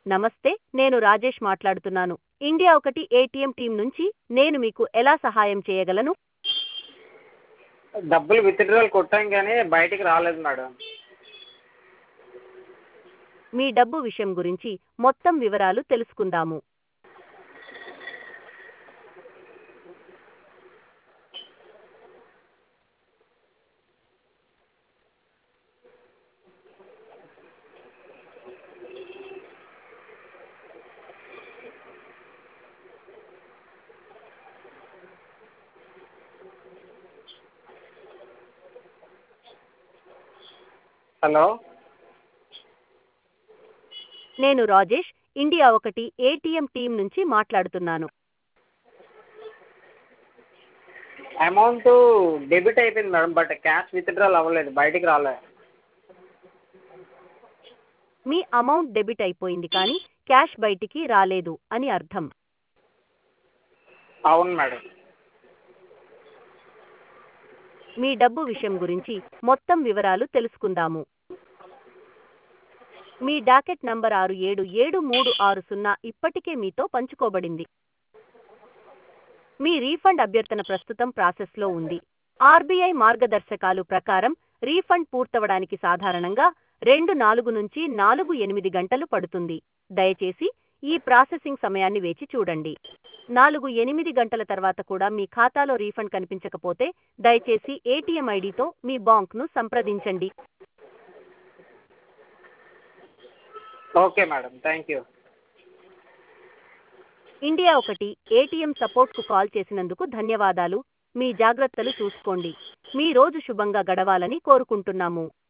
నమస్తే నేను రాజేష్ మాట్లాడుతున్నాను ఇండియా ఒకటి ఏటీఎం టీం నుంచి నేను మీకు ఎలా సహాయం చేయగలను డబ్బులు విత్డ్రాల్ కొట్టాం కానీ బయటికి రాలేదు మేడం మీ డబ్బు విషయం గురించి మొత్తం వివరాలు తెలుసుకుందాము హలో నేను రాజేష్ ఇండియా ఒకటి ఏటీఎం టీం నుంచి మాట్లాడుతున్నాను అమౌంట్ డెబిట్ అయిపోయింది మేడం బట్ క్యాష్ విత్డ్రాల్ అవ్వలేదు బయటికి రాలే మీ అమౌంట్ డెబిట్ అయిపోయింది కానీ క్యాష్ బయటికి రాలేదు అని అర్థం అవును మేడం మీ డబ్బు విషయం గురించి మొత్తం వివరాలు తెలుసుకుందాము మీ డాకెట్ నంబర్ ఆరు ఏడు ఏడు మూడు ఆరు సున్నా ఇప్పటికే మీతో పంచుకోబడింది మీ రీఫండ్ అభ్యర్థన ప్రస్తుతం ప్రాసెస్లో ఉంది ఆర్బీఐ మార్గదర్శకాలు ప్రకారం రీఫండ్ పూర్తవడానికి సాధారణంగా రెండు నాలుగు నుంచి నాలుగు ఎనిమిది గంటలు పడుతుంది దయచేసి ఈ ప్రాసెసింగ్ సమయాన్ని వేచి చూడండి నాలుగు ఎనిమిది గంటల తర్వాత కూడా మీ ఖాతాలో రీఫండ్ కనిపించకపోతే దయచేసి ఏటీఎం ఐడితో మీ బాంక్ను సంప్రదించండి okay madam thank you India ఒకటి ఏటీఎం సపోర్ట్కు కాల్ చేసినందుకు ధన్యవాదాలు మీ జాగ్రత్తలు చూసుకోండి మీ రోజు శుభంగా గడవాలని కోరుకుంటున్నాము